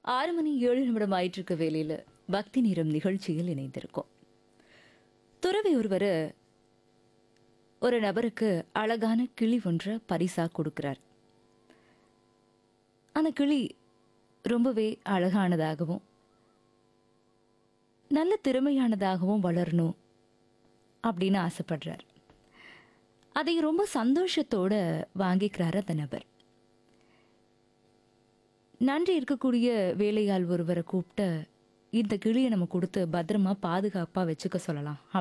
ஆறு மணி ஏழு நிமிடம் ஆயிட்டு இருக்க வேலையில் பக்தி நேரம் நிகழ்ச்சியில் இணைந்திருக்கோம் துறவி ஒருவர் ஒரு நபருக்கு அழகான கிளி ஒன்றை பரிசா கொடுக்கிறார் அந்த கிளி ரொம்பவே அழகானதாகவும் நல்ல திறமையானதாகவும் வளரணும் அப்படின்னு ஆசைப்படுறார் அதை ரொம்ப சந்தோஷத்தோட வாங்கிக்கிறார் அந்த நபர் நன்றி இருக்கக்கூடிய வேலையாள் ஒருவரை கூப்பிட்டு இந்த கிளியை நம்ம கொடுத்து பத்திரமா பாதுகாப்பாக வச்சுக்க சொல்லலாம்